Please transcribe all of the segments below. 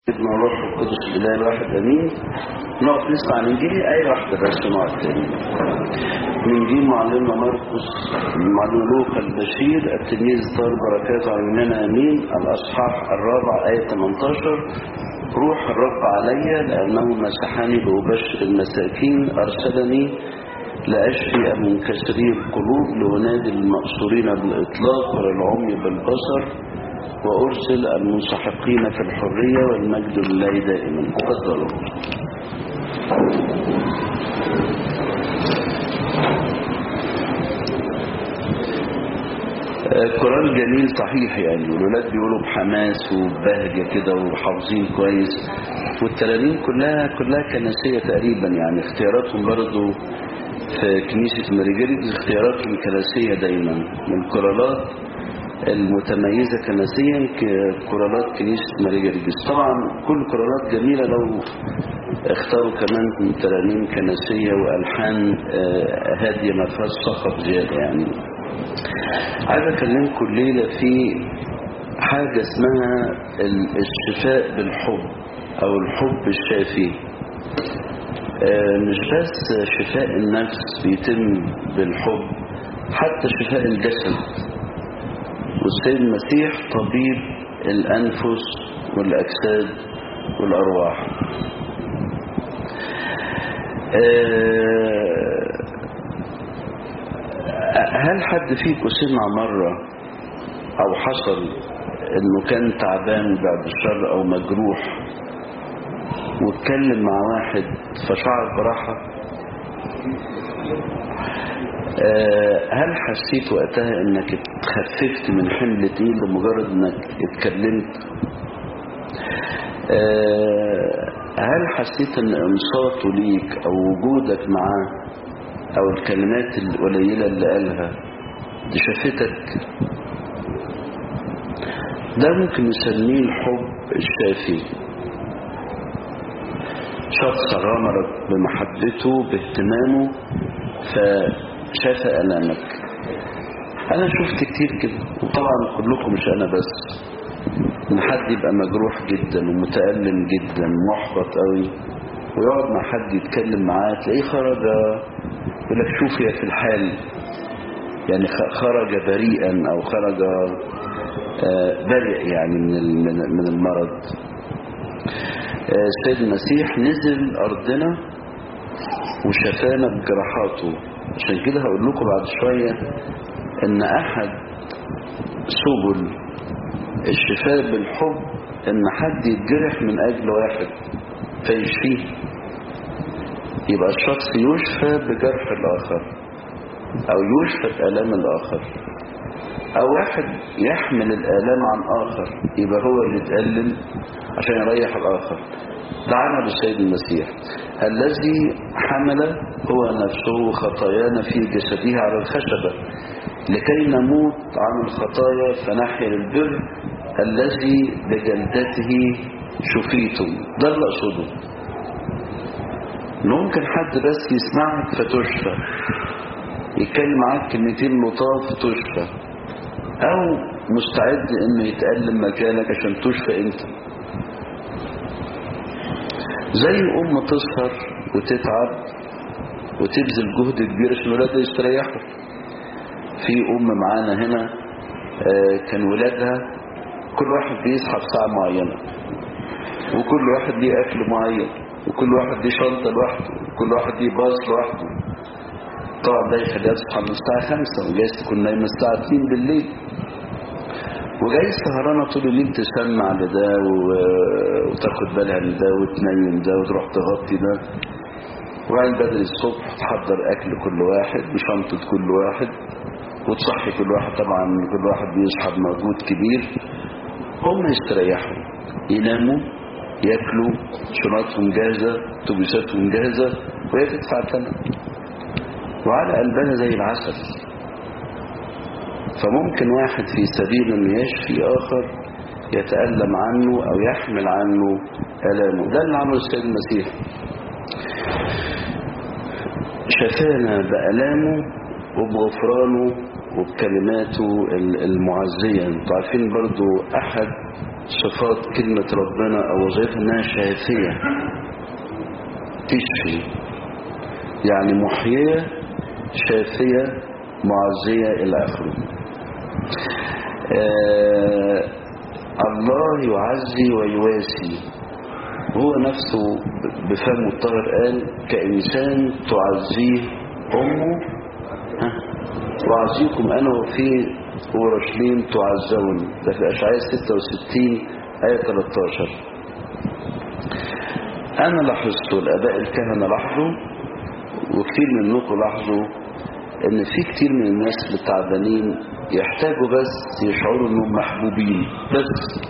ابن الروح القدس الاله الواحد امين نقف نسمع الانجيل اي واحده بس نقعد تاني من انجيل معلمنا مرقس معلم لوقا البشير التلميذ طال بركاته علينا امين الاصحاح الرابع ايه 18 روح الرب علي لانه مسحني لابشر المساكين ارسلني لاشفي المنكسري القلوب لانادي المأسورين بالاطلاق وللعمي بالبصر وأرسل المنسحقين في الحرية والمجد لله دائما تفضلوا كورال جميل صحيح يعني والولاد بيقولوا بحماس وبهجة كده وحافظين كويس والتلاميذ كلها كلها كنسية تقريبا يعني اختياراتهم برضو في كنيسة ماريجيريز اختياراتهم كنسية دايما من الكورالات المتميزة كنسيا كورالات كنيسة ماريا ريجيس طبعا كل كورالات جميلة لو اختاروا كمان ترانيم كنسية وألحان هادية ما فيهاش صخب زيادة يعني عايز أكلمكم الليلة في حاجة اسمها الشفاء بالحب أو الحب الشافي مش بس شفاء النفس بيتم بالحب حتى شفاء الجسد والسيد المسيح طبيب الأنفس والأجساد والأرواح هل حد فيكم سمع مرة أو حصل إنه كان تعبان بعد الشر أو مجروح واتكلم مع واحد فشعر براحة هل حسيت وقتها انك اتخففت من حمل تقيل لمجرد انك اتكلمت هل حسيت ان انصاته ليك او وجودك معاه او الكلمات القليلة اللي قالها دي شافتك ده ممكن نسميه الحب الشافي شخص غمرك بمحبته باهتمامه ف شاف ألامك أنا شفت كتير كده وطبعا كلكم مش أنا بس إن حد يبقى مجروح جدا ومتألم جدا محبط قوي ويقعد مع حد يتكلم معاه تلاقيه خرج يقول لك شوف يا في الحال يعني خرج بريئا أو خرج برئ يعني من من المرض السيد المسيح نزل أرضنا وشفانا بجراحاته عشان كده هقول لكم بعد شوية ان احد سبل الشفاء بالحب ان حد يتجرح من اجل واحد فيشفيه يبقى الشخص يشفى بجرح الاخر او يشفى بآلام الاخر او واحد يحمل الآلام عن اخر يبقى هو اللي يتألم عشان يريح الاخر ده عمل السيد المسيح الذي حمل هو نفسه خطايانا في جسده على الخشبة لكي نموت عن الخطايا فنحيا البر الذي بجلدته شفيتم ده اللي أقصده ممكن حد بس يسمعك فتشفى يتكلم معاك كلمتين لطاف تشفى أو مستعد إنه يتألم مكانك عشان تشفى أنت زي أم تسهر وتتعب وتبذل جهد كبير عشان ولادها يستريحوا في أم معانا هنا كان ولادها كل واحد بيصحى في ساعة معينة وكل واحد ليه أكل معين وكل واحد ليه شنطة لوحده وكل واحد ليه باص لوحده طبعا ده يخليها تصحى من الساعة خمسة وجايز تكون نايمة الساعة 2 بالليل وجاي سهرانة طول الليل تسمع لده وتاخد بالها من ده وتنيم ده وتروح تغطي ده وبعدين بدري الصبح تحضر أكل كل واحد بشنطة كل واحد وتصحي كل واحد طبعا كل واحد بيصحى بمجهود كبير هم يستريحوا يناموا ياكلوا شنطهم جاهزة اتوبيساتهم جاهزة وهي تدفع ثمن وعلى قلبها زي العسل فممكن واحد في سبيل انه يشفي اخر يتألم عنه او يحمل عنه ألامه ده اللي عمله السيد المسيح شفانا بألامه وبغفرانه وبكلماته المعزية انتوا عارفين برضو احد صفات كلمة ربنا أو وظيفتها إنها شافية تشفي يعني محيية شافية معزية إلى آخره آه الله يعزي ويواسي هو نفسه بفمه الطاهر قال كإنسان تعزيه أمه ها وأعزيكم أنا وفي أورشليم تعزون ده في أشعياء 66 آية 13 أنا لاحظت الآباء الكهنة لاحظوا وكثير منكم لاحظوا إن في كتير من الناس التعبانين يحتاجوا بس يشعروا إنهم محبوبين بس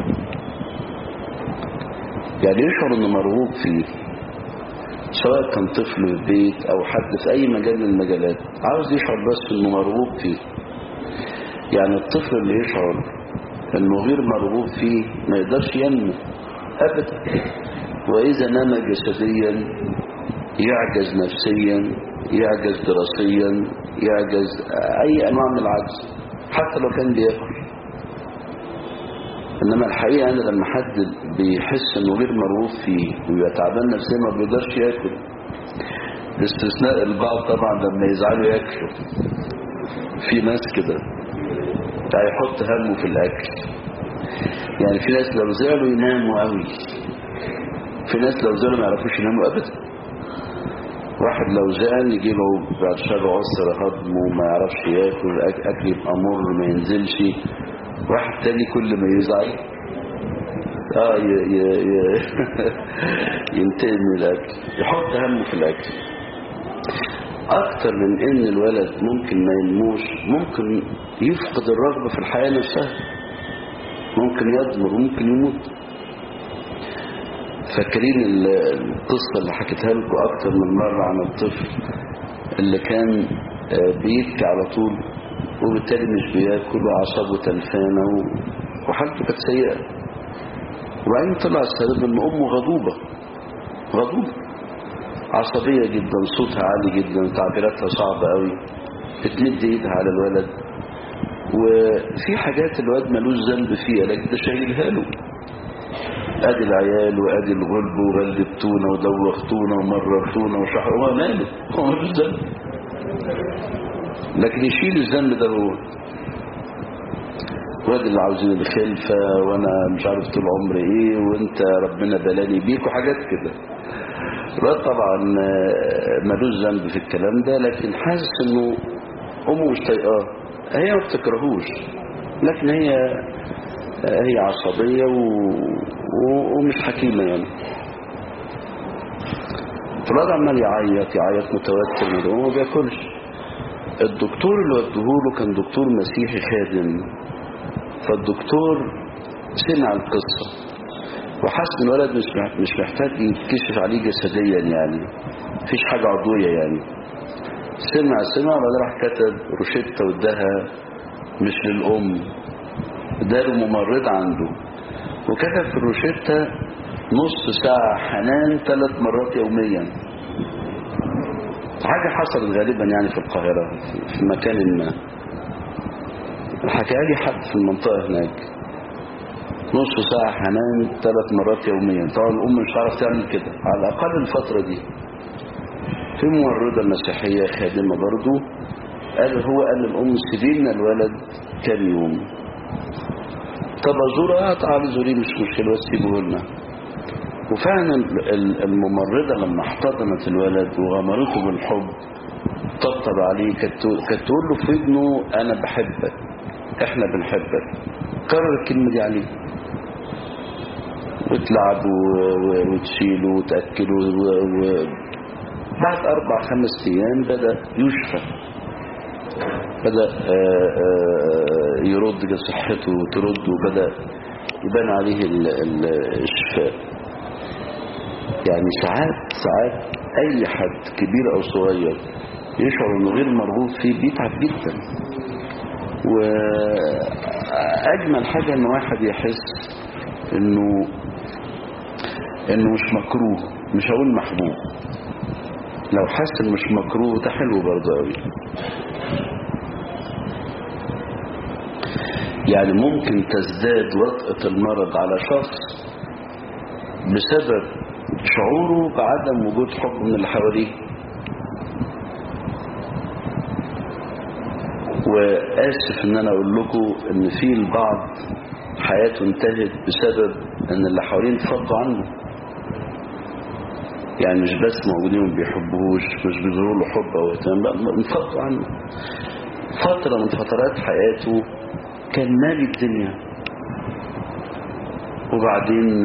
يعني يشعر إنه مرغوب فيه سواء كان طفل في البيت أو حد في أي مجال من المجالات عاوز يشعر بس إنه مرغوب فيه يعني الطفل اللي يشعر انه غير مرغوب فيه ما يقدرش ينمو ابدا واذا نام جسديا يعجز نفسيا يعجز دراسيا يعجز اي انواع من العجز حتى لو كان بياكل انما الحقيقه انا لما حد بيحس انه غير مرغوب فيه ويبقى تعبان نفسيا ما بيقدرش ياكل باستثناء البعض طبعا لما يزعلوا ياكلوا في ناس كده هيحط همه في الأكل يعني في ناس لو زعلوا يناموا قوي في ناس لو زعلوا ما يعرفوش يناموا أبدا واحد لو زعل يجي له بعد شر عسر هضم وما يعرفش ياكل أكل يبقى مر ما ينزلش واحد تاني كل ما يزعل اه ي... ي... ي... ينتقم من الأكل يحط همه في الأكل أكتر من إن الولد ممكن ما ينموش ممكن يفقد الرغبة في الحياة نفسها ممكن يضمر ممكن يموت فاكرين القصة اللي حكيتها لكم أكتر من مرة عن الطفل اللي كان بيبكي على طول وبالتالي مش بياكل وأعصابه تنفانة وحالته كانت سيئة وبعدين طلع السبب إن أمه غضوبة غضوبة عصبية جدا صوتها عالي جدا تعبيراتها صعبة قوي بتمد ايدها على الولد وفي حاجات الواد ملوش ذنب فيها لكن ده شايلها له ادي العيال وادي الغلب وغلبتونا ودوختونا ومررتونا وشحر هو ماله هو ملوش ذنب لكن يشيل الذنب ده هو وادي اللي عاوزين الخلفة وانا مش عارف طول عمري ايه وانت ربنا بلاني بيك وحاجات كده الواد طبعا ملوش ذنب في الكلام ده لكن حاسس انه امه مش طايقاه هي ما بتكرهوش لكن هي هي عصبيه و... و... ومش حكيمه يعني الولاد عمال يعيط يعيط متوتر وما بياكلش الدكتور اللي وديهوله كان دكتور مسيحي خادم فالدكتور سمع القصه وحس ان الولد مش مش محتاج يتكشف عليه جسديا يعني مفيش حاجه عضويه يعني سمع سمع وبعدين راح كتب روشته واداها مش للام اداله ممرض عنده وكتب في الروشته نص ساعه حنان ثلاث مرات يوميا حاجه حصلت غالبا يعني في القاهره في مكان ما حكى لي حد في المنطقه هناك نص ساعة حنان ثلاث مرات يوميا طبعا الأم مش عارف تعمل كده على الأقل الفترة دي في ممرضة مسيحية خادمة برضو قال هو قال للأم سيبينا الولد كام يوم طب أزورها تعالي زوريه مش مشكلة بس سيبوه لنا وفعلا الممرضة لما احتضنت الولد وغمرته بالحب طبطب عليه كانت تقول له في ابنه أنا بحبك احنا بنحبك كرر الكلمة دي عليه وتلعب وتشيله وتأكله و... بعد أربع خمس أيام بدأ يشفى بدأ يرد صحته وترد وبدأ يبان عليه الشفاء يعني ساعات ساعات أي حد كبير أو صغير يشعر انه غير مرغوب فيه بيتعب جدا واجمل حاجة ان واحد يحس انه انه مش مكروه مش هقول محبوب لو حس انه مش مكروه ده حلو برضه قوي يعني ممكن تزداد وطأة المرض على شخص بسبب شعوره بعدم وجود حب من اللي حواليه وآسف ان انا اقول لكم ان في البعض حياته انتهت بسبب ان اللي حواليه اتفضوا عنه يعني مش بس موجودين ما بيحبوهوش مش بيظهروا له حب او اهتمام لا انفضوا عنه فترة من فترات حياته كان مالي الدنيا وبعدين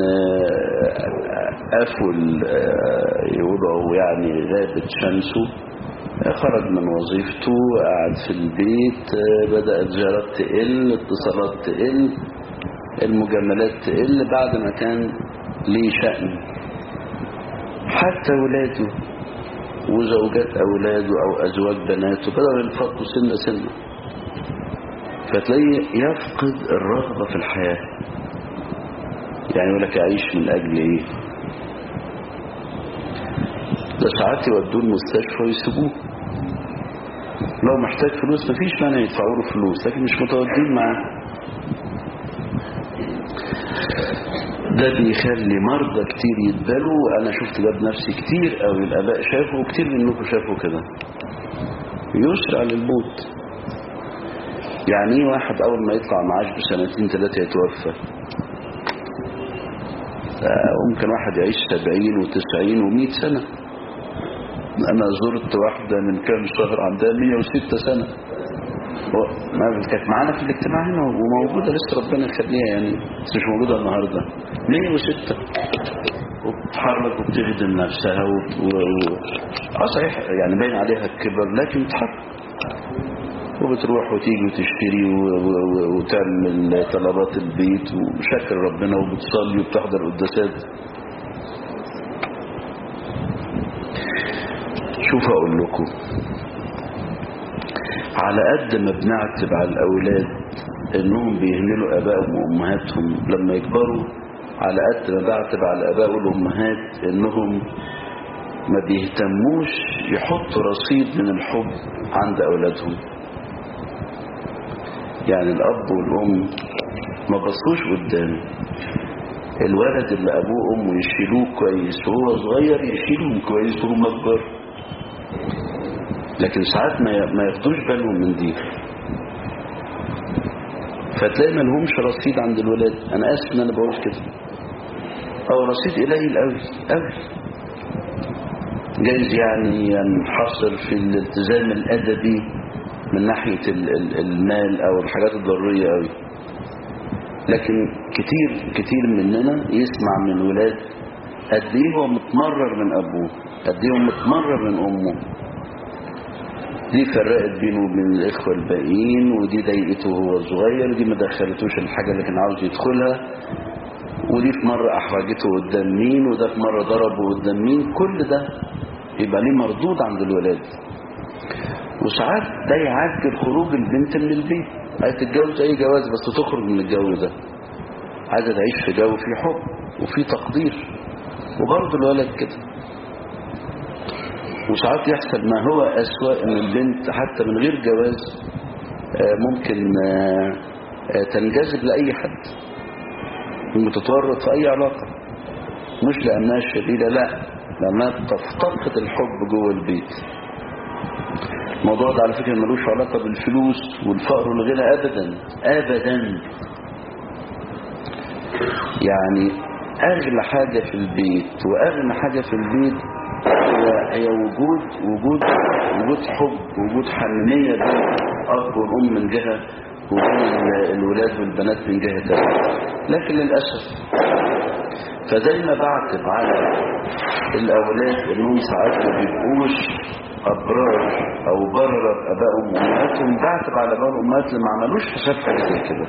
قفل يقولوا يعني غابت شمسه خرج من وظيفته قعد في البيت بدأت زيارات تقل اتصالات تقل المجاملات تقل بعد ما كان ليه شأن حتى ولاده وزوجات أولاده أو أزواج بناته بدأوا ينفضوا سنة سنة فتلاقيه يفقد الرغبة في الحياة يعني يقول لك أعيش من أجل إيه ده ساعات يودوه المستشفى ويسيبوه لو محتاج فلوس مفيش مانع يدفعوا له فلوس لكن مش متودين معاه ده بيخلي مرضى كتير يتبالوا وانا شفت ده بنفسي كتير او الاباء شافوا وكتير منكم شافوا كده يسرع للموت يعني ايه واحد اول ما يطلع معاش بسنتين ثلاثة يتوفى ممكن واحد يعيش سبعين وتسعين ومئة سنة انا زرت واحدة من كام شهر عندها مية وستة سنة ما كانت معانا في الاجتماع هنا وموجودة لسه ربنا يخليها يعني بس مش موجودة النهاردة 106 وبتتحرك وبتخدم نفسها و... و... اه صحيح يعني باين عليها الكبر لكن بتتحرك وبتروح وتيجي وتشتري و... و... وتعمل طلبات البيت وشكر ربنا وبتصلي وبتحضر قداسات شوف اقول لكم على قد ما بنعتب على الأولاد إنهم بيهملوا أبائهم وأمهاتهم لما يكبروا على قد ما بعتب على الآباء والأمهات إنهم ما بيهتموش يحطوا رصيد من الحب عند أولادهم يعني الأب والأم ما بصوش قدام الولد اللي أبوه وأمه يشيلوه كويس وهو صغير يشيلهم كويس وهم كبار لكن ساعات ما ياخدوش بالهم من دي فتلاقي ما لهمش رصيد عند الولاد انا اسف ان انا بقول كده او رصيد قليل قوي قوي جايز يعني ينحصر في الالتزام الادبي من ناحية المال او الحاجات الضرورية قوي لكن كتير كتير مننا يسمع من الولاد قد ايه هو متمرر من ابوه قد ايه هو متمرر من امه دي فرقت بينه وبين الإخوة الباقيين ودي ضايقته وهو صغير ودي ما دخلتوش الحاجة اللي كان عاوز يدخلها ودي في مرة أحرجته قدام مين وده في مرة ضربه قدام مين كل ده يبقى ليه مردود عند الولاد وساعات ده يعجل خروج البنت من البيت عايزة تتجوز أي جواز بس تخرج من الجو ده عايزة تعيش في جو فيه حب وفيه تقدير وبرضه الولد كده وساعات يحصل ما هو أسوأ ان البنت حتى من غير جواز ممكن تنجذب لأي حد وتتورط في أي علاقة مش لأنها شريرة لا لأنها تفتقد الحب جوه البيت الموضوع ده على فكرة ملوش علاقة بالفلوس والفقر والغنى أبدا أبدا يعني أغلى حاجة في البيت وأغلى حاجة في البيت هي, هي وجود وجود وجود حب وجود حنية بين الأب والأم من جهة وبين الولاد والبنات من جهة تانية لكن للأسف فزي ما بعتب على الأولاد إنهم ساعات ما بيبقوش أبرار أو برر أبائهم وأمهاتهم بعتب على أبائهم وأمهات اللي ما عملوش حساب حاجة زي كده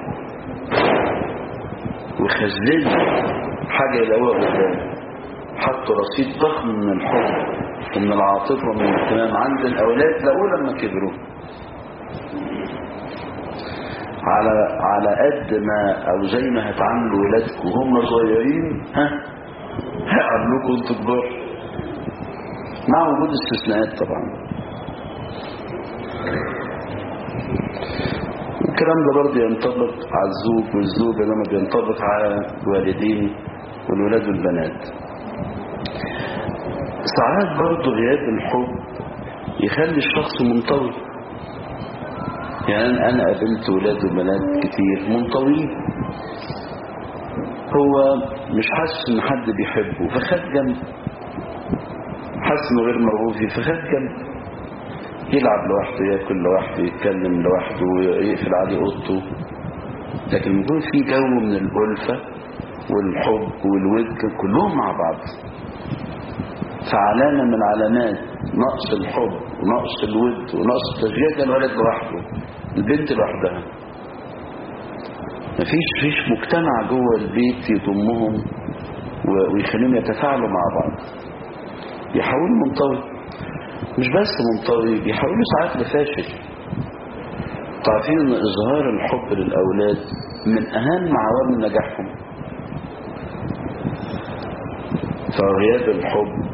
وخزنوا حاجة يلاقوها قدام حطوا رصيد ضخم من الحب ومن العاطفة ومن الاهتمام عند الأولاد لقوا لما كبروا على على قد ما أو زي ما هتعاملوا ولادكم وهم صغيرين ها هيعاملوكم انتوا كبار مع وجود استثناءات طبعا الكلام ده برضه ينطبق على الزوج والزوجة لما بينطبق على الوالدين والولاد والبنات ساعات برضه غياب الحب يخلي الشخص منطوي يعني أنا قابلت ولاد وبنات كتير منطويين هو مش حاسس ان حد بيحبه فخد جنب حاسس انه غير مرغوب فيه فخد جنب يلعب لوحده ياكل لوحده يتكلم لوحده يقفل عليه اوضته لكن يكون في جو من الألفة والحب والود كلهم مع بعض فعلامة من علامات نقص الحب ونقص الود ونقص التشجيع ده الولد لوحده البنت لوحدها مفيش فيش مجتمع جوه البيت يضمهم ويخليهم يتفاعلوا مع بعض يحاولوا منطوي مش بس منطوي بيحاولوا ساعات لفاشل تعرفين ان اظهار الحب للاولاد من اهم عوامل نجاحهم فغياب الحب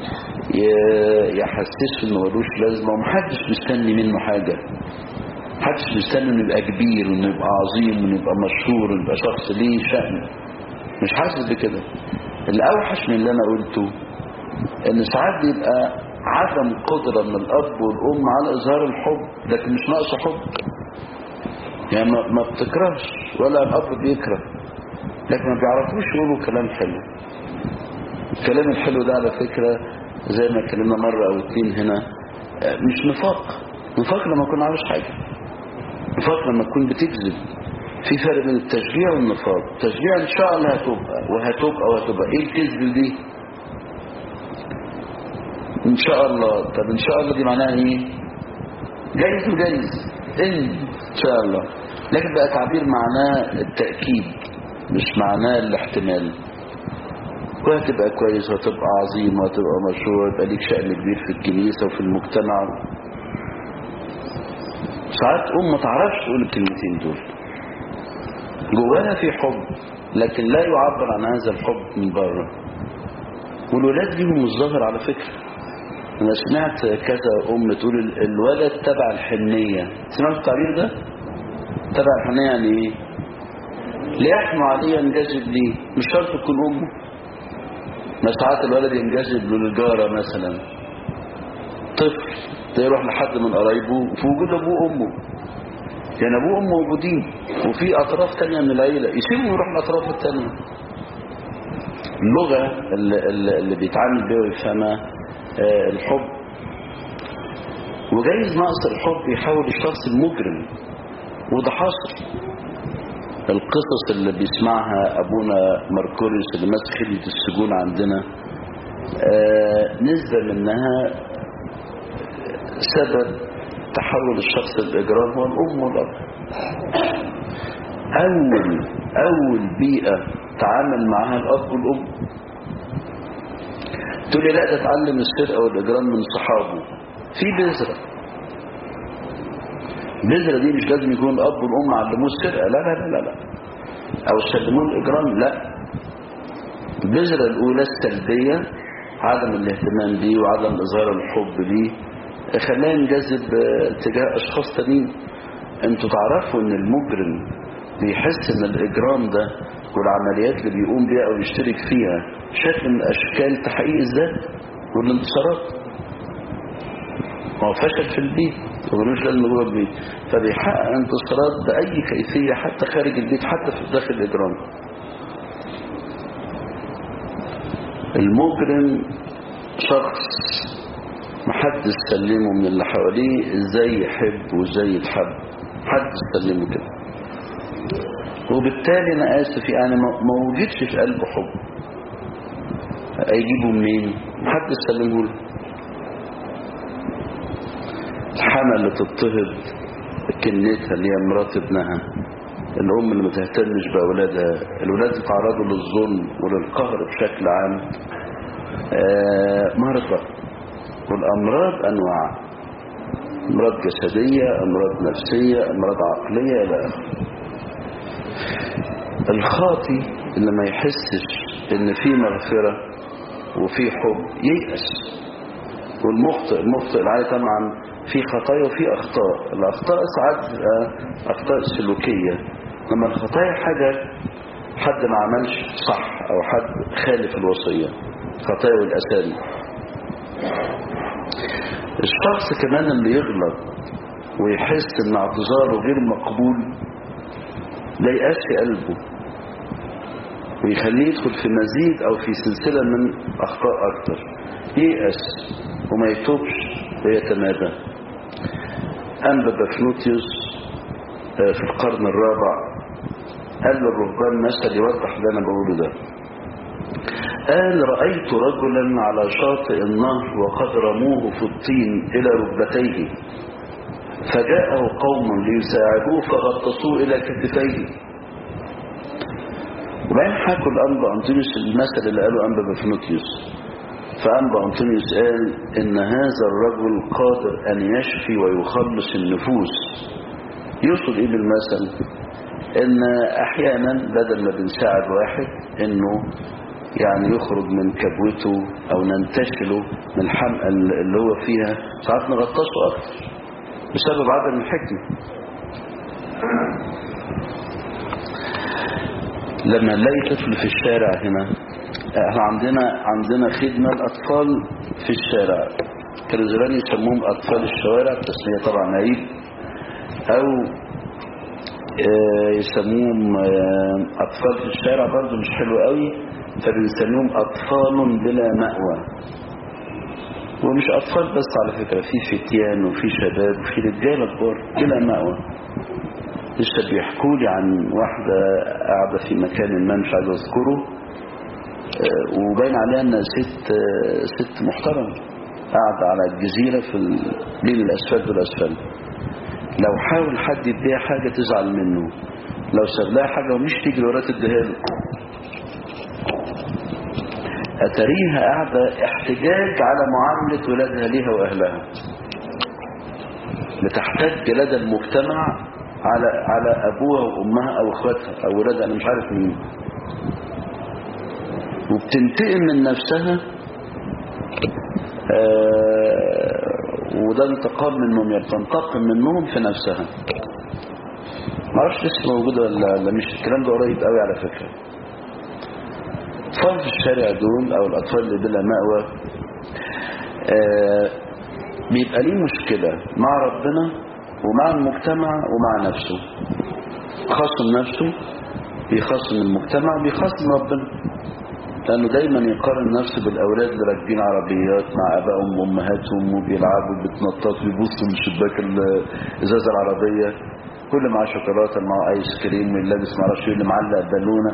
يحسسه انه ملوش لازمه ومحدش مستني منه حاجه محدش مستني انه يبقى كبير وانه يبقى عظيم وانه يبقى مشهور وانه يبقى شخص ليه شأن مش حاسس بكده الاوحش من اللي انا قلته ان ساعات بيبقى عدم قدرة من الاب والام على اظهار الحب لكن مش ناقص حب يعني ما بتكرهش ولا الاب بيكره لكن ما بيعرفوش يقولوا كلام حلو الكلام الحلو ده على فكرة زي ما اتكلمنا مرة او اتنين هنا مش نفاق نفاق لما يكون عاوز حاجة نفاق لما تكون بتكذب في فرق بين التشجيع والنفاق التشجيع ان شاء الله هتبقى وهتبقى وهتبقى ايه الكذب دي ان شاء الله طب ان شاء الله دي معناها ايه جايز وجايز ان شاء الله لكن بقى تعبير معناه التأكيد مش معناه الاحتمال وهتبقى كويس وهتبقى عظيم وهتبقى مشهور ويبقى ليك شأن كبير في الكنيسة وفي المجتمع ساعات أم ما تعرفش تقول الكلمتين دول جواها في حب لكن لا يعبر عن هذا الحب من بره والولاد ليهم الظاهر على فكرة أنا سمعت كذا أم تقول الولد تبع الحنية سمعت التعبير ده؟ تبع الحنية يعني إيه؟ ليحنو عليه ينجذب ليه مش شرط تكون أمه ما ساعات الولد ينجذب للجارة مثلا طفل يروح لحد من قرايبه في وجود أبوه وأمه يعني أبوه وأمه موجودين وفي أطراف تانية من العيلة يسيبهم يروح للأطراف التانية اللغة اللي, اللي بيتعامل بيها ويفهمها آه الحب وجايز نقص الحب يحول الشخص المجرم وده حاصل القصص اللي بيسمعها أبونا ماركوريوس اللي ماسك خدمة السجون عندنا آه نسبة منها سبب تحول الشخص الإجرام هو الأم والأب أول أول بيئة تعامل معها الأب والأم تقول لي لا ده اتعلم السرقة والإجرام من صحابه في بذرة البذرة دي مش لازم يكون الأب والأم علموه السرقة لا لا لا لا, لا. أو سلموه الإجرام لا البذرة الأولى السلبية عدم الاهتمام بيه وعدم إظهار الحب ليه خلاه ينجذب تجاه أشخاص تانيين انتوا تعرفوا ان المجرم بيحس ان الإجرام ده والعمليات اللي بيقوم بيها أو يشترك فيها شكل من أشكال تحقيق الذات والانتصارات هو فشل في البيت وملوش لازمه جوه البيت فبيحقق انتصارات بأي كيفية حتى خارج البيت حتى في داخل الإجرام المجرم شخص محدش سلمه من اللي حواليه ازاي يحب وازاي يتحب محدش سلمه كده وبالتالي انا اسف يعني ما وجدش في قلبه حب هيجيبه منين محدش سلمه له الحمى اللي تضطهد كنتها اللي هي مرات ابنها الام اللي ما تهتمش باولادها الولاد يتعرضوا للظلم وللقهر بشكل عام آه مرضى والامراض انواع امراض جسديه امراض نفسيه امراض عقليه الى اخره الخاطي اللي ما يحسش ان في مغفره وفي حب ييأس والمخطئ المخطئ العالي طبعا في خطايا وفي أخطاء الأخطاء ساعات أخطاء سلوكية لما الخطايا حاجة حد ما عملش صح أو حد خالف الوصية خطايا والأسامي الشخص كمان اللي يغلط ويحس ان اعتذاره غير مقبول ده يقاسي قلبه ويخليه يدخل في مزيد او في سلسلة من اخطاء اكتر ييأس وما يتوبش ويتمادى أنبا بفلوتيوس في القرن الرابع قال للرهبان مثل يوضح اللي انا بقوله ده قال رأيت رجلا على شاطئ النهر وقد رموه في الطين إلى ركبتيه فجاءه قوم ليساعدوه فغطسوه إلى كتفيه وبعدين حكوا الأنبا أنطونيوس المثل اللي قاله أنبا بفنوتيوس فأنبا أنطونيوس قال إن هذا الرجل قادر أن يشفي ويخلص النفوس يقصد إيه بالمثل إن أحيانا بدل ما بنساعد واحد إنه يعني يخرج من كبوته أو ننتشله من الحمقى اللي هو فيها ساعات نغطسه أكتر بسبب عدم الحكمة لما نلاقي طفل في الشارع هنا احنا عندنا عندنا خدمة الأطفال في الشارع كانوا زمان يسموهم أطفال الشوارع تسمية طبعا عيب أو يسموهم أطفال في الشارع برضو مش حلو قوي فبنسميهم أطفال بلا مأوى ومش أطفال بس على فكرة في فتيان وفي شباب وفي رجالة كبار بلا مأوى لسه بيحكوا لي عن واحدة قاعدة في مكان ما مش عايز أذكره وباين عليها انها ست ست محترمة قاعدة على الجزيرة في بين الأسفل والأسفل لو حاول حد يديها حاجة تزعل منه لو ساب لها حاجة ومش تجري وراه تديها له أتريها قاعدة احتجاج على معاملة ولادها ليها وأهلها بتحتج لدى المجتمع على على أبوها وأمها أو أخواتها أو ولادها أنا مش عارف مين وبتنتقم من نفسها آه وده انتقام منهم يعني بتنتقم منهم في نفسها معرفش لسه موجودة ولا مش الكلام ده قريب قوي على فكرة اطفال في الشارع دول او الاطفال اللي بلا مأوى آه بيبقى ليه مشكلة مع ربنا ومع المجتمع ومع نفسه خاصم نفسه بيخاصم المجتمع بيخاصم ربنا لأنه دايما يقارن نفسه بالأولاد اللي راكبين عربيات مع أبائهم وأمهاتهم وبيلعبوا بيتنططوا ويبصوا من شباك الإزازة العربية كل معاه شوكولاتة معاه آيس كريم واللي لابس معرفش اللي معلق بالونة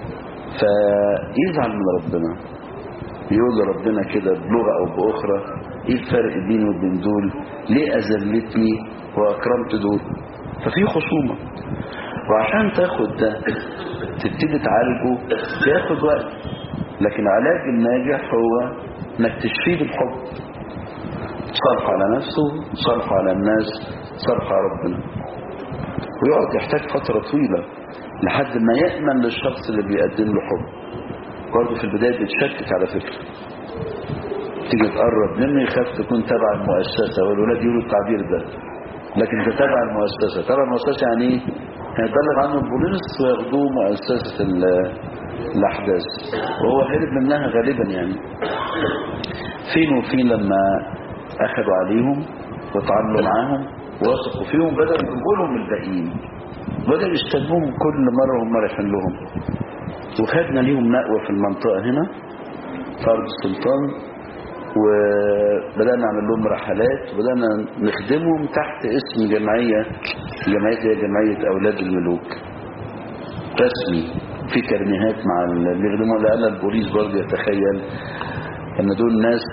فيزعل من ربنا يقول لربنا كده بلغة أو بأخرى إيه الفرق بيني وبين دول ليه أذلتني وأكرمت دول ففي خصومة وعشان تاخد ده تبتدي تعالجه بياخد وقت لكن علاج الناجح هو انك تشفيه بالحب صرف على نفسه صرف على الناس صرف على ربنا ويقعد يحتاج فترة طويلة لحد ما يأمن للشخص اللي بيقدم له حب برضه في البداية بيتشكك على فكرة تيجي تقرب منه يخاف تكون تبع المؤسسة والولاد يقولوا التعبير ده لكن انت تبع المؤسسة تبع المؤسسة يعني ايه؟ هيبلغ عنه البوليس وياخدوه مؤسسة الأحداث وهو هرب منها غالبا يعني فين وفين لما أخذوا عليهم وتعاملوا معاهم ووثقوا فيهم بدأوا يجيبوا لهم الباقيين بدأوا يستلموهم كل مرة هم رايحين لهم وخدنا ليهم مأوى في المنطقة هنا في أرض السلطان وبدأنا نعمل لهم رحلات وبدأنا نخدمهم تحت اسم جمعية جمعية هي جمعية أولاد الملوك رسمي في كرنيهات مع اللي بيخدموا لأن البوليس برضه يتخيل ان دول ناس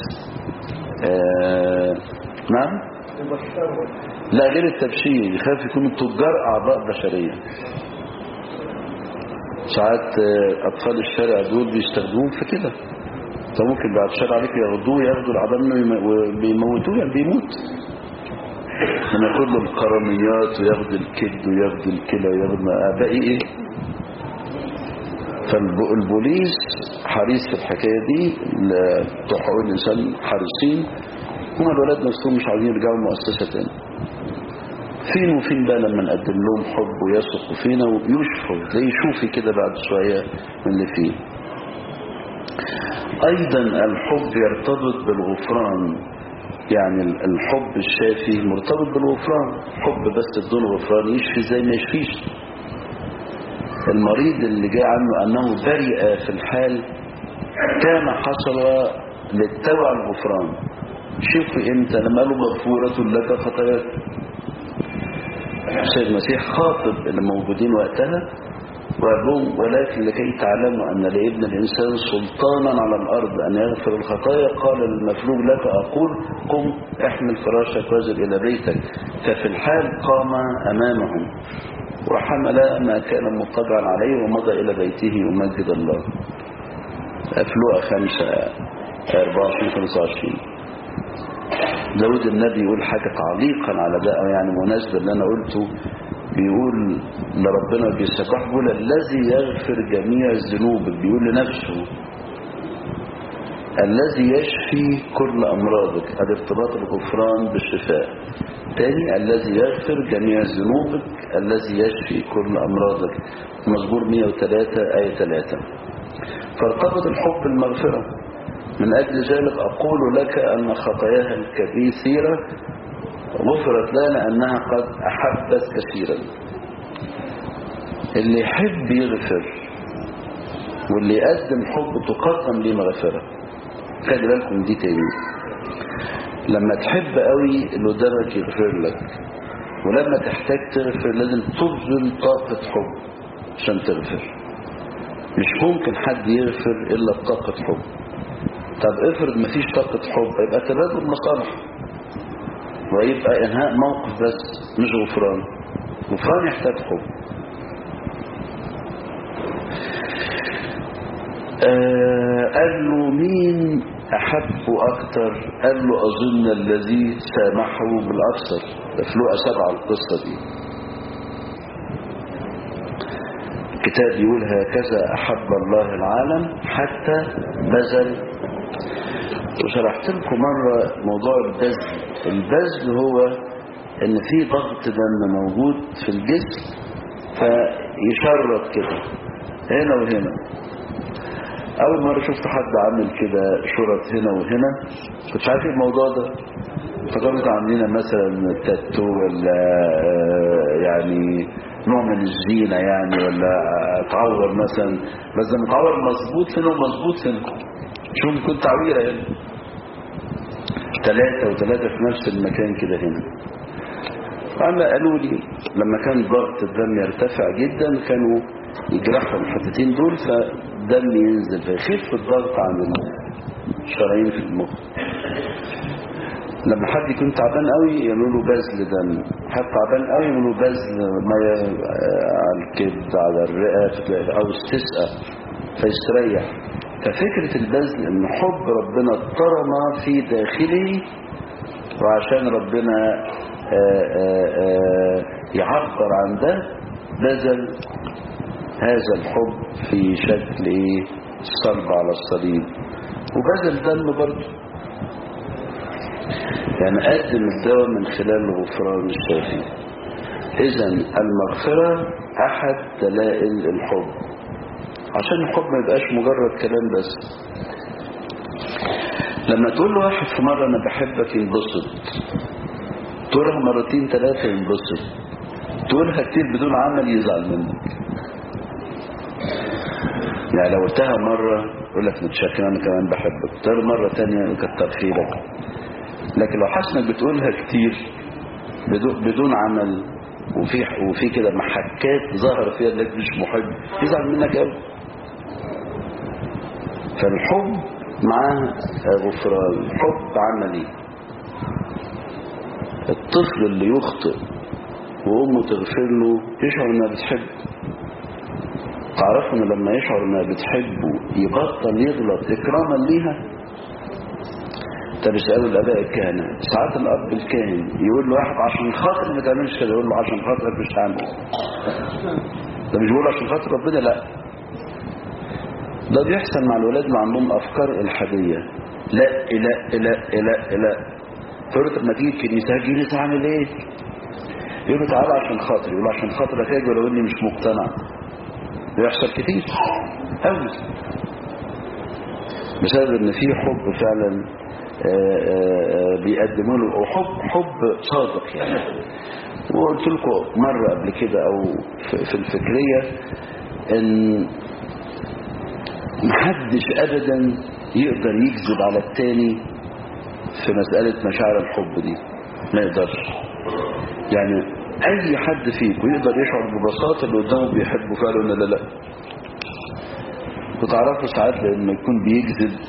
آه نعم لا غير التبشير يخاف يكونوا تجار أعضاء بشرية ساعات أطفال الشارع دول بيستخدموهم في كده فممكن بعد شر عليك ياخدوه ياخدوا العظام وبيموتوه يعني بيموت من ياخد له القرنيات وياخد الكبد وياخد الكلى وياخد باقي ايه فالبوليس حريص في الحكاية دي بتوع حقوق الإنسان حريصين هما الولاد نفسهم مش عايزين يرجعوا المؤسسة تاني فين وفين بقى لما نقدم لهم حب ويثقوا فينا ويشفوا زي شوفي كده بعد شوية من اللي فيه أيضا الحب يرتبط بالغفران يعني الحب الشافي مرتبط بالغفران حب بس بدون غفران يشفي زي ما يشفيش المريض اللي جاء عنه أنه برئ في الحال كان حصل للتوع الغفران شوفوا امتى لما قالوا مغفورة لك خطاياك السيد المسيح خاطب اللي موجودين وقتها وقال لهم ولكن لكي تعلموا أن لابن الإنسان سلطانا على الأرض أن يغفر الخطايا قال المفلوج لك أقول قم احمل فراشك وازل إلى بيتك ففي الحال قام أمامهم وحمل ما كان مطبعا عليه ومضى إلى بيته يمجد الله أفلوء خمسة 24 25 داود النبي يقول حاجة تعليقا على ده يعني مناسبة اللي أنا قلته بيقول لربنا بيسبح بيقول الذي يغفر جميع الذنوب بيقول لنفسه الذي يشفي كل أمراضك الارتباط الغفران بالشفاء تاني الذي يغفر جميع ذنوبك الذي يشفي كل أمراضك مزمور 103 آية 3 فارتبط الحب بالمغفرة من أجل ذلك أقول لك أن خطاياها الكثيرة غفرت لها لأنها قد أحبت كثيرا اللي يحب يغفر واللي يقدم حب تقدم ليه مغفرة خلي بالكم دي تاني لما تحب قوي اللي قدامك يغفر لك ولما تحتاج تغفر لازم تبذل طاقة حب عشان تغفر مش ممكن حد يغفر إلا بطاقة حب طب افرض مفيش طاقة حب يبقى تبادل مصالح ويبقى انهاء موقف بس مش غفران غفران يحتاج حب آه قال له مين أحب أكتر قال له أظن الذي سامحه بالأكثر فلوقة سبعة القصة دي الكتاب يقول هكذا أحب الله العالم حتى بذل وشرحت لكم مرة موضوع البذل البذل هو ان في ضغط دم موجود في الجسم فيشرط كده هنا وهنا اول مرة شفت حد عامل كده شرط هنا وهنا كنتش عارف الموضوع ده فكانت عاملين مثلا تاتو ولا يعني نوع من الزينة يعني ولا تعور مثلا بس ده متعور مظبوط هنا ومظبوط هنا شوف كنت تعويرة هنا ثلاثة وثلاثة في نفس المكان كده هنا فعلا قالوا لي لما كان ضغط الدم يرتفع جدا كانوا يجرحوا الحتتين دول فالدم ينزل فيخف الضغط عن الشرايين في المخ لما حد يكون تعبان قوي يقولوا له بذل دم حد تعبان قوي يقولوا له بذل ميه على الكبد على الرئه او استسقى فيستريح ففكرة البذل ان حب ربنا اضطرم في داخله وعشان ربنا آآ آآ يعبر عن ده بذل هذا الحب في شكل ايه الصلب على الصليب وبذل دم برضه يعني قدم الدواء من خلال الغفران الشافي اذا المغفرة احد دلائل الحب عشان الحب ما يبقاش مجرد كلام بس لما تقول له واحد في مرة انا بحبك ينبسط تقولها مرتين ثلاثة ينبسط تقولها كتير بدون عمل يزعل منك يعني لو قلتها مرة يقول لك متشكر انا كمان بحبك تقول مرة تانية كتر خيرك لكن لو حسنك بتقولها كتير بدون عمل وفي وفي كده محكات ظهر فيها انك مش محب يزعل منك قوي فالحب معاه غفران حب عملي الطفل اللي يخطئ وامه تغفر له يشعر انها بتحبه تعرفوا ان لما يشعر انها بتحبه يبطل يغلط اكراما ليها طب يسألوا الآباء الكهنة ساعات الأب الكاهن يقول له واحد عشان خاطر ما تعملش كده يقول له عشان خاطرك مش هعمل ده مش بيقول عشان خاطر ربنا لا ده بيحصل مع الولاد اللي عندهم أفكار إلحادية لا لا لا لا لا تقول له طب ما تيجي الكنيسة هاجي الكنيسة اعمل ايه يقول له تعالى عشان خاطري يقول له عشان خاطرك اجي ولو اني مش مقتنع بيحصل كتير قوي بسبب ان في حب فعلا بيقدموا له حب حب صادق يعني وقلت لكم مرة قبل كده او في الفكرية ان محدش ابدا يقدر يكذب على التاني في مسألة مشاعر الحب دي ما يقدرش يعني اي حد فيكم يقدر يشعر ببساطة اللي قدامه بيحبه فعلا ولا لا لا وتعرفوا ساعات لما يكون بيكذب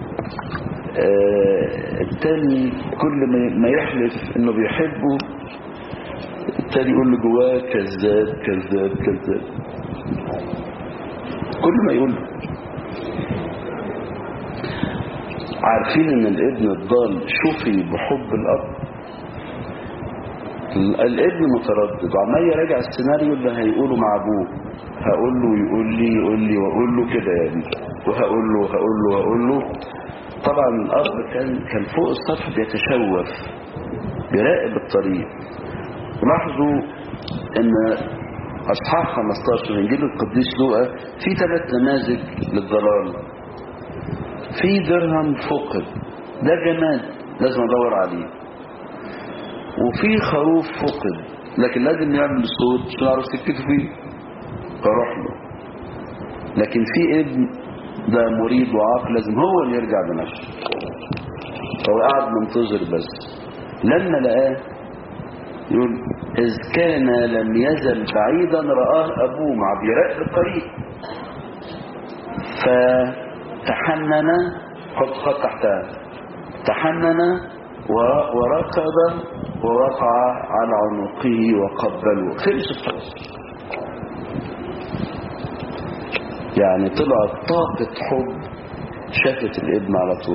آه التاني كل ما يحلف انه بيحبه التاني يقول له جواه كذاب كذاب كذاب كل ما يقول له عارفين ان الابن الضال شفي بحب الاب الابن متردد وعمال يراجع السيناريو اللي هيقوله مع ابوه هقول له يقول لي يقول لي واقول له كده يعني وهقول له هقول له هقول له طبعا الاب كان كان فوق السطح بيتشوف بيراقب الطريق لاحظوا ان اصحاح 15 من انجيل القديس لوقا في ثلاث نماذج للضلال في درهم فقد ده جماد لازم ادور عليه وفي خروف فقد لكن لازم يعمل صوت عشان اعرف سكته فيه فاروح له لكن في ابن ده مريض وعاق لازم هو اللي يرجع بنفسه فهو قاعد منتظر بس لما لقاه يقول إذ كان لم يزل بعيدا رآه أبوه مع بيراقب الطريق فتحنن حط خط تحتها تحنن وركض ووقع على عنقه وقبله خلصت خلاص يعني طلعت طاقة حب شافت الابن على طول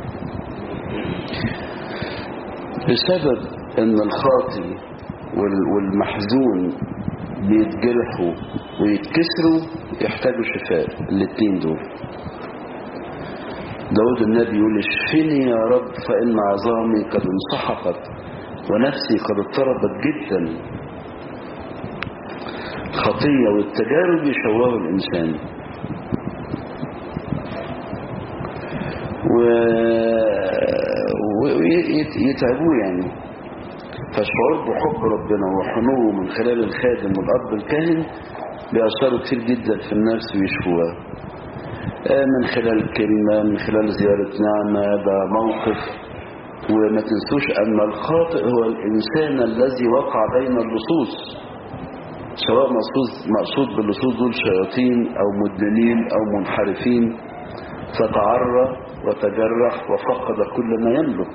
بسبب ان الخاطي والمحزون بيتجرحوا ويتكسروا يحتاجوا شفاء الاثنين دول داود النبي يقول اشفني يا رب فإن عظامي قد انسحقت ونفسي قد اضطربت جدا الخطية والتجارب يشوهوا الإنسان ويتعبوه يعني فالشعور بحب ربنا وحنوه من خلال الخادم والأب الكاهن بيأثروا كتير جدا في النفس ويشفوها من خلال الكلمة من خلال زيارة نعمة ده موقف وما تنسوش أن الخاطئ هو الإنسان الذي وقع بين اللصوص سواء مقصود, مقصود باللصوص دول شياطين أو مدنين أو منحرفين فتعرى وتجرح وفقد كل ما يملك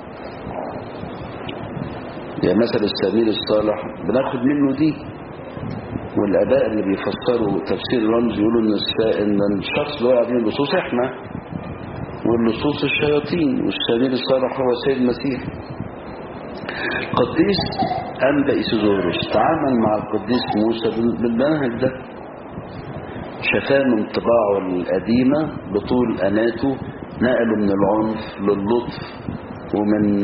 يعني مثل السبيل الصالح بناخد منه دي والاباء اللي بيفسروا تفسير الرمز يقولوا ان ان الشخص اللي وقع بين اللصوص احنا واللصوص الشياطين والسبيل الصالح هو سيد المسيح القديس انبا ايسوزوروس تعامل مع القديس موسى بالمنهج ده شفاه من طباعه القديمه بطول اناته نقله من العنف للطف ومن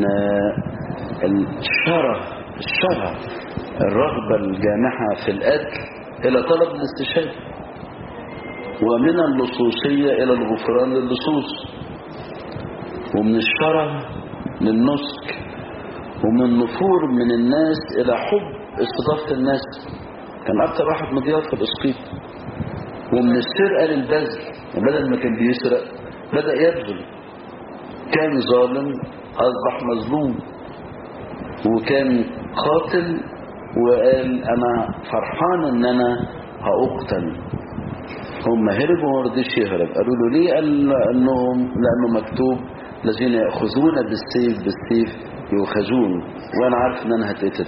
الشره الشره الرغبة الجامحة في القتل إلى طلب الاستشهاد ومن اللصوصية إلى الغفران للصوص ومن الشره للنسك ومن النفور من الناس إلى حب استضافة الناس كان أكثر واحد مضياف في الإسقيط ومن السرقة للبذل بدل ما كان بيسرق بدأ يبذل كان ظالم أصبح مظلوم وكان قاتل وقال انا فرحان ان انا هأقتل هم هربوا وما رضيش يهرب قالوا له ليه قال انهم لانه مكتوب الذين ياخذون بالسيف بالسيف يؤخذون وانا عارف ان انا هتقتل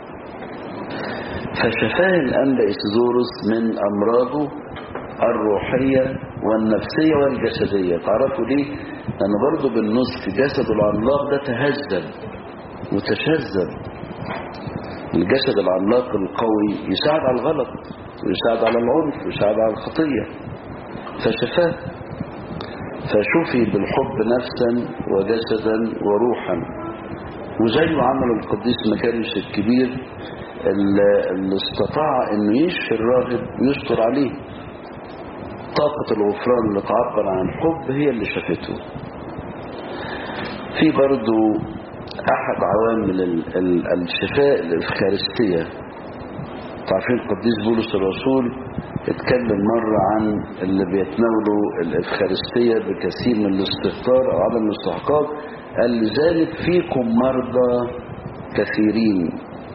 فشفاه الانبا اسيزوروس من امراضه الروحيه والنفسيه والجسديه تعرفوا ليه لان برضه بالنسك جسد العملاق ده تهذب وتشذب الجسد العملاق القوي يساعد على الغلط ويساعد على العنف ويساعد على الخطية فشفاه فشفي بالحب نفسا وجسدا وروحا وزيه عمل القديس مكاريس الكبير اللي اللي استطاع انه يشفي الراهب ويستر عليه طاقة الغفران اللي تعبر عن الحب هي اللي شافته في برضو احد عوامل ال- ال- الشفاء الافخارستية تعرفين القديس بولس الرسول اتكلم مرة عن اللي بيتناولوا الافخارستية بكثير من الاستهتار او عدم الاستحقاق قال لذلك فيكم مرضى كثيرين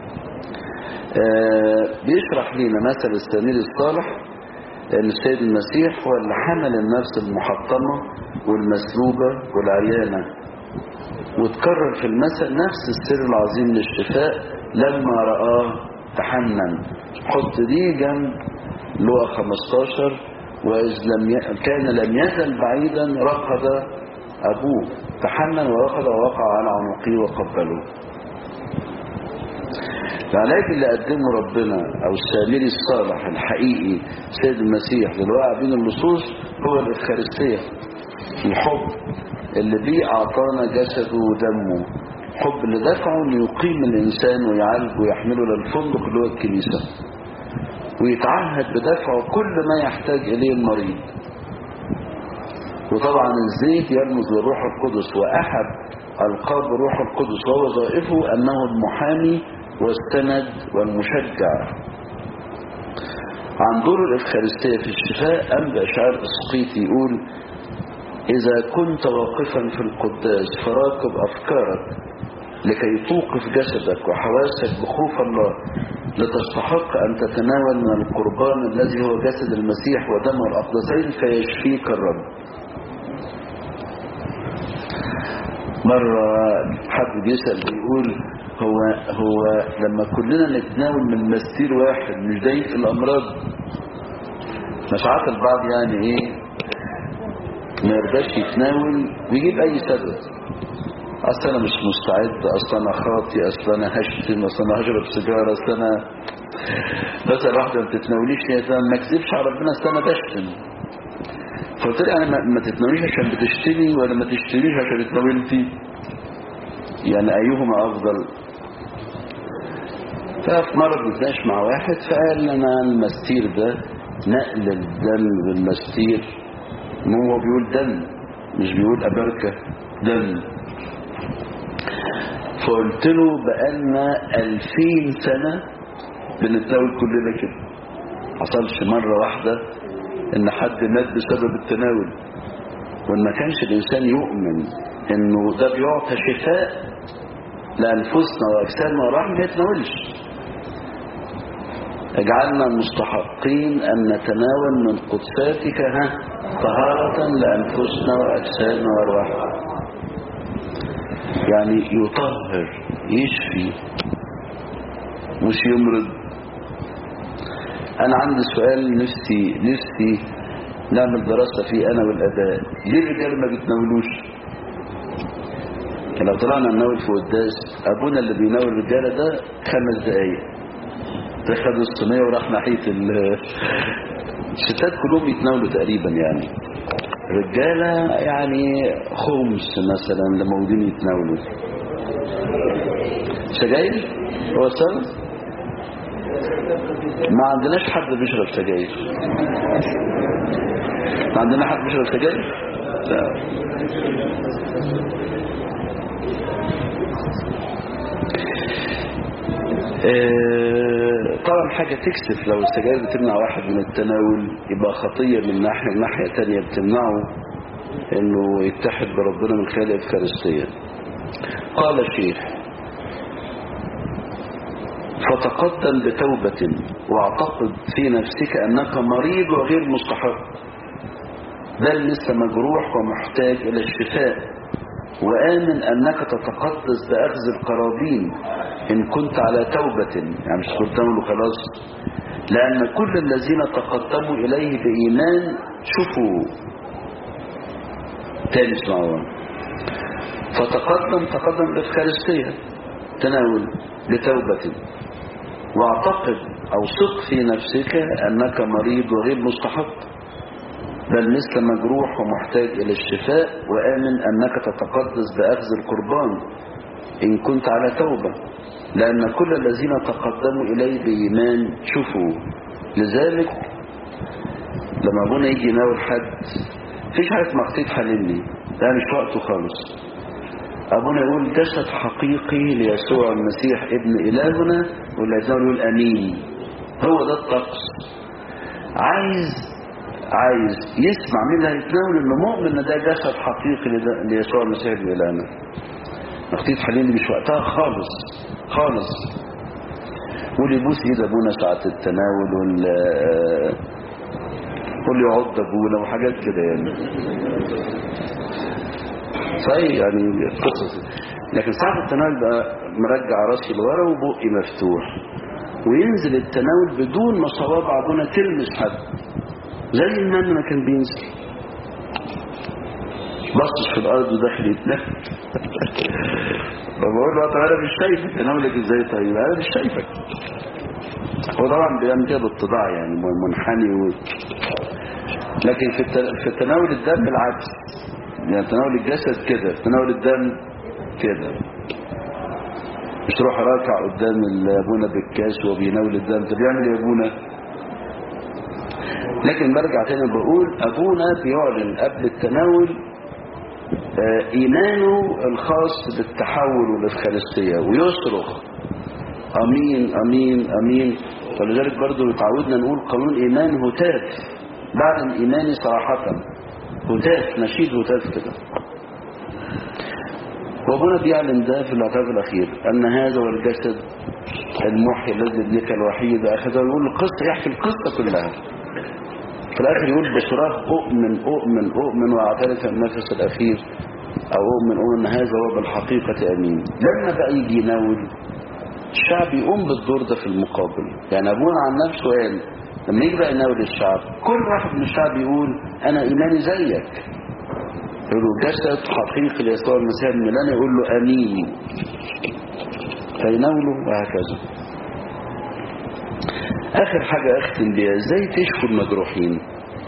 آه بيشرح لنا مثل السمير الصالح ان السيد المسيح هو اللي حمل النفس المحطمة والمسلوبة والعيانة وتكرر في المثل نفس السر العظيم للشفاء لما رآه تحنن حط دي جنب لوقا 15 وإذ لم ي... كان لم يزل بعيدا رقد أبوه تحنن ورقد ووقع على عنقه وقبله العلاج اللي قدمه ربنا او السامري الصالح الحقيقي سيد المسيح للواقع بين اللصوص هو الافخارستيه الحب اللي بيه اعطانا جسده ودمه الحب اللي دفعه انه يقيم الانسان ويعالجه ويحمله للفندق اللي هو الكنيسه ويتعهد بدفعه كل ما يحتاج اليه المريض وطبعا الزيت يرمز للروح القدس واحد القاب الروح القدس ووظائفه انه المحامي والسند والمشجع عن دور الإفخارستية في الشفاء أنبأ شعر السقيطي يقول إذا كنت واقفا في القداس فراقب أفكارك لكي توقف جسدك وحواسك بخوف الله لتستحق أن تتناول من القربان الذي هو جسد المسيح ودم الأقدسين فيشفيك الرب مرة حد بيسأل بيقول هو هو لما كلنا نتناول من مستير واحد مش ده يقفل الامراض ساعات البعض يعني ايه ما يرضاش يتناول ويجيب اي سبب اصل انا مش مستعد اصل انا خاطي اصل انا هشتم اصل انا هشرب سيجاره اصل انا بس واحده ما تتناوليش يا زلمه ما تكذبش على ربنا اصل انا بشتم فقلت لها انا ما تتناوليش عشان بتشتري ولا ما تشتريش عشان اتناولتي يعني ايهما افضل ففي مرة بنتناقش مع واحد فقال لنا المستير ده نقل الدم بالمستير مو هو بيقول دم مش بيقول أبركة دم فقلت له بقالنا ألفين سنة بنتناول كلنا كده حصلش مرة واحدة ان حد مات بسبب التناول وان ما كانش الانسان يؤمن انه ده بيعطى شفاء لانفسنا واجسادنا وراح ما يتناولش اجعلنا مستحقين أن نتناول من قدساتك ها طهارة لأنفسنا وأجسادنا وأرواحنا يعني يطهر يشفي مش يمرض أنا عندي سؤال نفسي نفسي نعمل دراسة فيه أنا والأداء ليه الرجال ما بيتناولوش لو طلعنا نناول في قداس أبونا اللي بيناول الرجالة ده خمس دقايق خد الصينية وراح ناحية الستات كلهم يتناولوا تقريبا يعني رجالة يعني خمس مثلا لما موجودين يتناولوا سجاير هو السبب ما عندناش حد بيشرب سجاير ما عندنا حد بيشرب سجاير لا طبعا حاجة تكسف لو السجاير بتمنع واحد من التناول يبقى خطية من ناحية من ناحية تانية بتمنعه انه يتحد بربنا من خلال الافكارستية قال الشيخ فتقدم بتوبة واعتقد في نفسك انك مريض وغير مستحق بل لسه مجروح ومحتاج الى الشفاء وآمن أنك تتقدس بأخذ القرابين إن كنت على توبة يعني مش تقدموا خلاص لأن كل الذين تقدموا إليه بإيمان شوفوا تاني اسمعوا فتقدم تقدم بالإفكارستية تناول لتوبة واعتقد أو صدق في نفسك أنك مريض وغير مستحق بل مثل مجروح ومحتاج إلى الشفاء وآمن أنك تتقدس بأخذ القربان إن كنت على توبة لأن كل الذين تقدموا إلي بإيمان شوفوا لذلك لما أبونا يجي يناول حد فيش حاجة مقصيد حللني ده مش وقته خالص أبونا يقول جسد حقيقي ليسوع المسيح ابن إلهنا والذين يقول أمين هو ده الطقس عايز عايز يسمع مين اللي هيتناول انه مؤمن ان ده جسد حقيقي لد- ليسوع المسيح ابن إلهنا مقصيد حللي مش وقتها خالص خالص واللي يبوس ايد ابونا ساعة التناول وال واللي يعض ابونا وحاجات كده يعني صحيح يعني قصص لكن ساعة التناول بقى مرجع راسي لورا وبقي مفتوح وينزل التناول بدون ما صوابع ابونا تلمس حد زي المن ما كان بينزل بصش في الارض وداخل يتنفس فبقول له طب انا مش شايفك تناولك ازاي طيب انا مش شايفك هو طبعا بيعمل كده باتضاع يعني منحني و... لكن في الت- في تناول الدم بالعكس يعني تناول الجسد كده في تناول الدم كده مش تروح راكع قدام ابونا بالكاس وهو بيناول الدم طب يعمل ايه ابونا لكن برجع تاني بقول ابونا بيعلن قبل التناول آه، ايمانه الخاص بالتحول والافخارستيه ويصرخ امين امين امين ولذلك برضو تعودنا نقول قانون ايمان هتاف بعد الايمان صراحه هتاف نشيد هتاف كده وابونا بيعلن ده في الاعتراف الاخير ان هذا هو الجسد المحيي الذي ابنك الوحيد اخذه يقول القصه يحكي القصه كلها في الاخر يقول بصراخ اؤمن اؤمن اؤمن واعترف النفس الاخير او اؤمن اؤمن ان هذا هو بالحقيقه امين لما بقى يجي يناول الشعب يقوم بالدور ده في المقابل يعني ابونا عن نفسه قال لما يجي بقى يناول الشعب كل واحد من الشعب يقول انا ايماني زيك يقول له جسد حقيقي ليسوع المسيح ابن ميلان يقول له امين فيناوله وهكذا اخر حاجة اختم بيها ازاي تشفوا المجروحين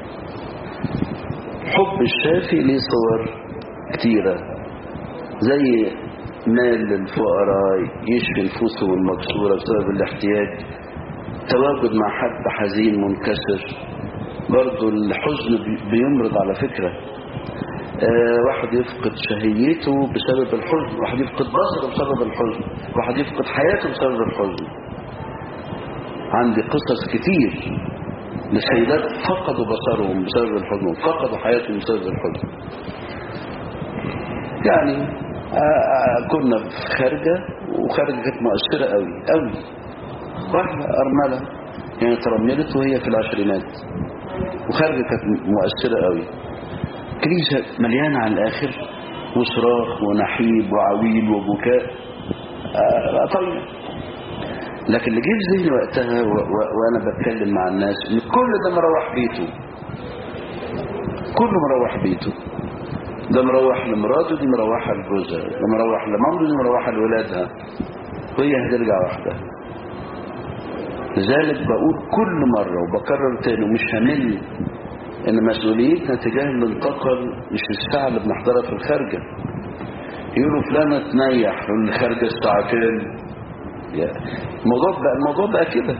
حب الشافي ليه صور كتيرة زي مال للفقراء يشفي نفوسهم المكسورة بسبب الاحتياج تواجد مع حد حزين منكسر برضو الحزن بي- بيمرض على فكرة آه واحد يفقد شهيته بسبب الحزن واحد يفقد بصره بسبب الحزن واحد يفقد حياته بسبب الحزن عندي قصص كتير لسيدات فقدوا بصرهم بسبب الحزن وفقدوا حياتهم بسبب الحزن يعني آه، آه، كنا في خارجة وخارجة كانت مؤثرة قوي قوي واحدة أرملة يعني ترملت وهي في العشرينات وخارجة كانت مؤثرة قوي كنيسة مليانة على الآخر وصراخ ونحيب وعويل وبكاء آه، طيب لكن اللي جه في ذهني وقتها و... و... وانا بتكلم مع الناس ان كل ده مروح بيته كله مروح بيته ده مروح لمراته دي مروحه لجوزها ده مروح لمامته دي مروحه لولادها وهي هترجع وحدها لذلك بقول كل مرة وبكرر تاني ومش همل ان مسؤوليتنا تجاه الانتقل مش الساعة اللي بنحضرها في الخارجة يقولوا فلانة تنيح يقول الخارجة الساعة كام يا- الموضوع بقى الموضوع بقى كده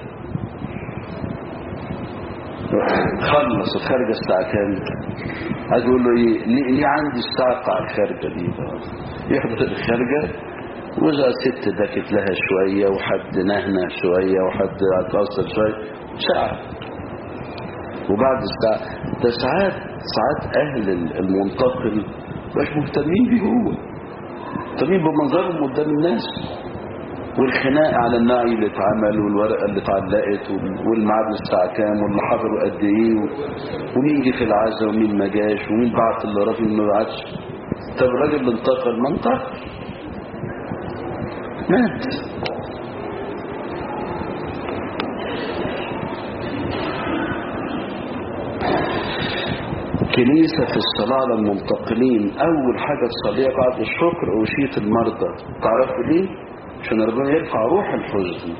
خلص الخارجة الساعة كام عايز يقول له ايه ليه, ليه عندي الساعة بتاع الخارجة دي يحضر الخارجة وإذا ست دكت لها شوية وحد نهنه شوية وحد اتأثر شوية ساعة وبعد الساعة ده ساعات ساعات أهل المنتقل مش مهتمين بيه هو مهتمين بمنظرهم قدام الناس والخناق على النعي اللي اتعمل والورقة اللي اتعلقت والميعاد الساعة كام واللي حضروا قد ايه و- ومين جه في العزاء ومين ما جاش ومين بعت اللي رافي ومين ما بعتش طب الراجل اللي انتقل ما انتقل مات كنيسة في الصلاة على المنتقلين أول حاجة تصليها بعد الشكر أوشية المرضى تعرفوا ليه؟ عشان ربنا يرفع روح الحزن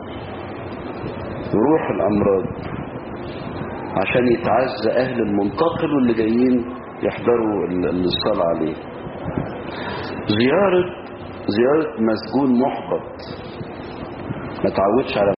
وروح الأمراض عشان يتعزى أهل المنتقل واللي جايين يحضروا ال- الصلاة عليه زيارة زيارة مسجون محبط ما تعودش على